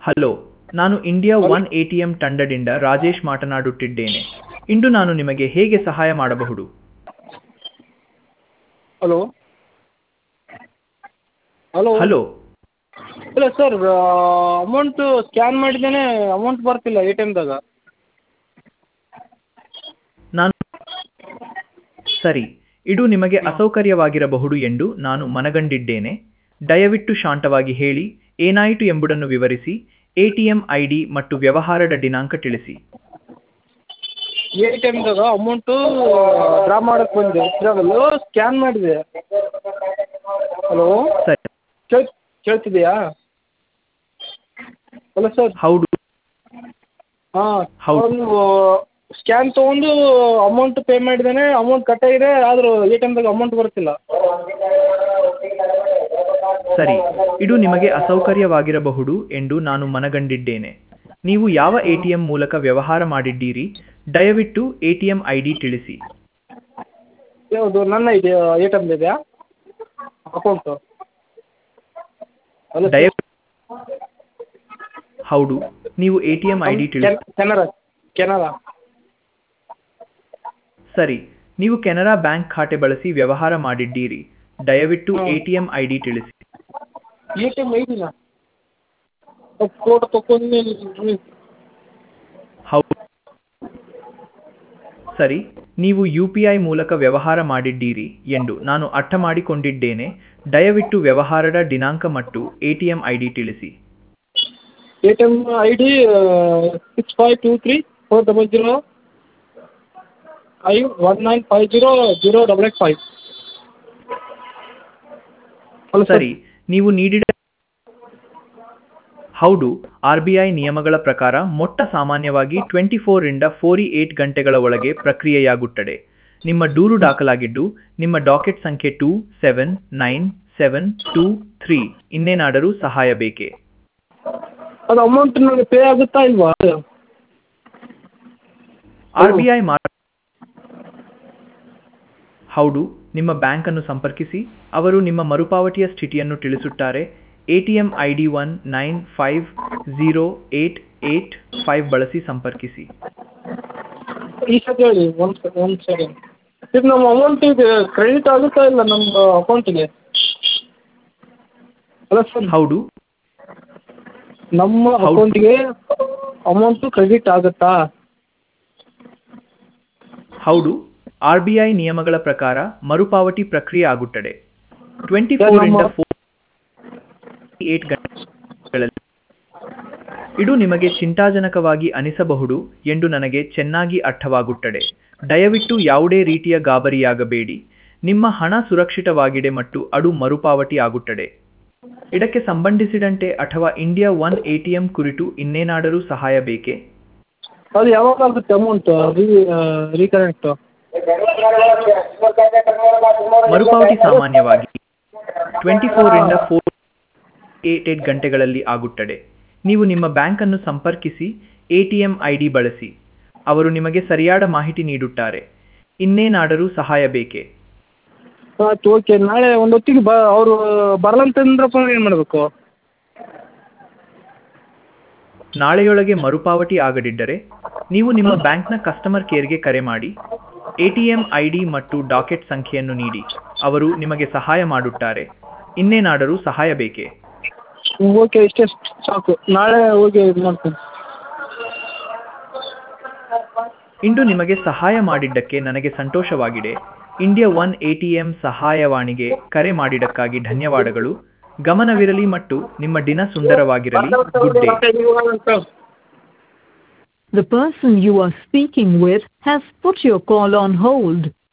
Hello ನಾನು India one A T M ತಂಡದಿಂದ ರಾಜೇಶ್ ಮಾತನಾಡುತ್ತಿದ್ದೇನೆ ಇಂದು ನಾನು ನಿಮಗೆ ಹೇಗೆ ಸಹಾಯ ಮಾಡಬಹುದು ಹಲೋ ಹಲೋ ಹಲೋ ಇಲ್ಲ ಸರ್ ಅಮೌಂಟು ಸ್ಕ್ಯಾನ್ ಮಾಡಿದ್ದೇನೆ ಅಮೌಂಟ್ ಬರ್ತಿಲ್ಲ ಎ ಟಿ ಎಮ್ದಾಗ ನಾನು ಸರಿ ಇದು ನಿಮಗೆ ಅಸೌಕರ್ಯವಾಗಿರಬಹುದು ಎಂದು ನಾನು ಮನಗಂಡಿದ್ದೇನೆ ದಯವಿಟ್ಟು ಶಾಂತವಾಗಿ ಹೇಳಿ ಏನಾಯಿತು ಎಂಬುದನ್ನು ವಿವರಿಸಿ A T M I D ಮತ್ತು ವ್ಯವಹಾರದ ದಿನಾಂಕ ತಿಳಿಸಿ ಎ ಟಿ ಎಮ್ದಾಗ ಅಮೌಂಟು ಡ್ರಾ ಮಾಡಕ್ಕೆ ಬಂದೆ ಇದ್ರಾಗಲ್ಲೂ ಸ್ಕ್ಯಾನ್ ಮಾಡಿದೆ ಹಲೋ ಸರಿ ಕೇಳ್ ಕೇಳ್ತಿದೆಯಾ ಹಲೋ ಸರ್ ಹೌದು ಹಾಂ ಹೌದು. ನೀವು ಸ್ಕ್ಯಾನ್ ತೊಗೊಂಡು ಅಮೌಂಟ್ ಪೇ ಮಾಡಿದ್ದೇನೆ ಅಮೌಂಟ್ ಕಟ್ಟಾಗಿದೆ ಆದರೂ ಎ ಟಿ ಎಮ್ದಾಗ ಅಮೌಂಟ್ ಬರ್ತಿಲ್ಲ ಸರಿ ಇದು ನಿಮಗೆ ಅಸೌಕರ್ಯವಾಗಿರಬಹುದು ಎಂದು ನಾನು ಮನಗಂಡಿದ್ದೇನೆ ನೀವು ಯಾವ ಎ ಟಿ ಎಂ ಮೂಲಕ ವ್ಯವಹಾರ ಮಾಡಿದ್ದೀರಿ ದಯವಿಟ್ಟು A T M I D ತಿಳಿಸಿ ಯಾವುದು ನನ್ನ ಇದೆ ಎ ಟಿ ಎಮ್ದಿದೆಯಾ ಅಕೌಂಟು ಹಲೋ ದಯ ಹೌದು ನೀವು A T M I D ತಿಳಿಸಿ ಕೆನರಾ ಕೆನರಾ ಸರಿ ನೀವು ಕೆನರಾ ಬ್ಯಾಂಕ್ ಖಾತೆ ಬಳಸಿ ವ್ಯವಹಾರ ಮಾಡಿದ್ದೀರಿ ದಯವಿಟ್ಟು A T M I D ತಿಳಿಸಿ ಎ ಟಿ ಎಮ್ ಐಡಿನ ಫೋಟೋ ತಗೊಂಡು ಹೌದು ಸರಿ ನೀವು ಯು ಪಿ ಐ ಮೂಲಕ ವ್ಯವಹಾರ ಮಾಡಿದ್ದೀರಿ ಎಂದು ನಾನು ಅರ್ಥ ಮಾಡಿಕೊಂಡಿದ್ದೇನೆ ದಯವಿಟ್ಟು ವ್ಯವಹಾರದ ದಿನಾಂಕ ಮತ್ತು A T M I D ತಿಳಿಸಿ A T M I D six five two three four double zero five one nine five zero zero double eight five hello ಸರಿ ನೀವು ನೀಡಿದ ಹೌದು ಆರ್ ಬಿ ಐ ನಿಯಮಗಳ ಪ್ರಕಾರ ಮೊಟ್ಟ ಸಾಮಾನ್ಯವಾಗಿ ಟ್ವೆಂಟಿ ಫೋರಿಂದ ಫೋರ್ಟಿ ಏಟ್ ಗಂಟೆಗಳ ಒಳಗೆ ಪ್ರಕ್ರಿಯೆಯಾಗುತ್ತದೆ ನಿಮ್ಮ ದೂರು ದಾಖಲಾಗಿದ್ದು ನಿಮ್ಮ ಡಾಕೆಟ್ ಸಂಖ್ಯೆ two seven nine seven two three ಇನ್ನೇನಾದರೂ ಸಹಾಯ ಬೇಕೇ ಅದು ಅಮೌಂಟ್ ನನಗೆ ಪೇ ಆಗುತ್ತಾ ಇಲ್ವಾ ಆರ್ ಬಿ ಐ ಹೌದು ನಿಮ್ಮ ಬ್ಯಾಂಕ್ ಅನ್ನು ಸಂಪರ್ಕಿಸಿ ಅವರು ನಿಮ್ಮ ಮರುಪಾವತಿಯ ಸ್ಥಿತಿಯನ್ನು ತಿಳಿಸುತ್ತಾರೆ A T M I D one nine five zero eight eight five ಬಳಸಿ ಸಂಪರ್ಕಿಸಿ ಈ ಸತಿ ಹೇಳಿ ಒಂದು ಒಂದು ಸೆಕೆಂಡ್ ಇದು ನಮ್ಮ ಅಮೌಂಟ್ ಇದು ಕ್ರೆಡಿಟ್ ಆಗುತ್ತಾ ಇಲ್ಲ ನಮ್ಮ ಅಕೌಂಟಿಗೆ ಅಲ್ಲ ಸರ್ ಹೌದು ನಮ್ಮ ಹೌದು. ಅಕೌಂಟಿಗೆ ಅಮೌಂಟು ಕ್ರೆಡಿಟ್ ಆಗುತ್ತಾ ಹೌದು ಆರ್ ಬಿ ಐ ನಿಯಮಗಳ ಪ್ರಕಾರ ಮರುಪಾವತಿ ಪ್ರಕ್ರಿಯೆ ಆಗುತ್ತದೆ ಟ್ವೆಂಟಿ ಸರ್, ಫೋರಿಂದ ನಮ್ಮ- ಫೋರ್ ಏಟ್ ಗಂಟೆಗಳಲ್ಲಿ ಇದು ನಿಮಗೆ ಚಿಂತಾಜನಕವಾಗಿ ಅನಿಸಬಹುದು ಎಂದು ನನಗೆ ಚೆನ್ನಾಗಿ ಅರ್ಥವಾಗುತ್ತದೆ ದಯವಿಟ್ಟು ಯಾವುದೇ ರೀತಿಯ ಗಾಬರಿಯಾಗಬೇಡಿ ನಿಮ್ಮ ಹಣ ಸುರಕ್ಷಿತವಾಗಿದೆ ಮತ್ತು ಅದು ಮರುಪಾವತಿ ಆಗುತ್ತದೆ ಇದಕ್ಕೆ ಸಂಬಂಧಿಸಿದಂತೆ ಅಥವಾ ಇಂಡಿಯಾ ಒನ್ ಎಟಿಎಂ ಕುರಿತು ಇನ್ನೇನಾದರೂ ಸಹಾಯ ಬೇಕೇ ಅದು ಯಾವಾಗ ಆಗುತ್ತೆ ಅಮೌಂಟ್ ರೀ ರೀಕನೆಕ್ಟು ಮರುಪಾವತಿ ಸಾಮಾನ್ಯವಾಗಿ ಟ್ವೆಂಟಿ ಫೋರಿಂದ ಫೋರ್ ಏಟ್ ಏಟ್ ಗಂಟೆಗಳಲ್ಲಿ ಆಗುತ್ತದೆ ನೀವು ನಿಮ್ಮ ಬ್ಯಾಂಕನ್ನು ಸಂಪರ್ಕಿಸಿ A T M I D ಬಳಸಿ ಅವರು ನಿಮಗೆ ಸರಿಯಾದ ಮಾಹಿತಿ ನೀಡುತ್ತಾರೆ ಇನ್ನೇನಾದರೂ ಸಹಾಯ ಬೇಕೇ ಆಯ್ತು ಓಕೆ ನಾಳೆ ಒಂದು ಹೊತ್ತಿಗೆ ಬ ಅವರು ಬರಲ್ಲಂತಂದ್ರಪ್ಪ ಏನು ಮಾಡಬೇಕು ನಾಳೆಯೊಳಗೆ ಮರುಪಾವತಿ ಆಗದಿದ್ದರೆ ನೀವು ನಿಮ್ಮ ಬ್ಯಾಂಕ್ನ ಕಸ್ಟಮರ್ ಕೇರ್ಗೆ ಕರೆ ಮಾಡಿ A T M I D ಮತ್ತು ಡಾಕೆಟ್ ಸಂಖ್ಯೆಯನ್ನು ನೀಡಿ ಅವರು ನಿಮಗೆ ಸಹಾಯ ಮಾಡುತ್ತಾರೆ ಇನ್ನೇನಾದರೂ ಸಹಾಯ ಬೇಕೇ ಓಕೆ ಇಷ್ಟೇ ಸಾಕು ನಾಳೆ ಹೋಗಿ ಇದು ಮಾಡ್ತೀನಿ ಇಂದು ನಿಮಗೆ ಸಹಾಯ ಮಾಡಿದ್ದಕ್ಕೆ ನನಗೆ ಸಂತೋಷವಾಗಿದೆ ಇಂಡಿಯಾ ಒನ್ ಎಟಿಎಂ ಸಹಾಯವಾಣಿಗೆ ಕರೆ ಮಾಡಿದ್ದಕ್ಕಾಗಿ ಧನ್ಯವಾದಗಳು ಗಮನವಿರಲಿ ಮತ್ತು ನಿಮ್ಮ ದಿನ ಸುಂದರವಾಗಿರಲಿ good day The person you are speaking with has put your call on hold.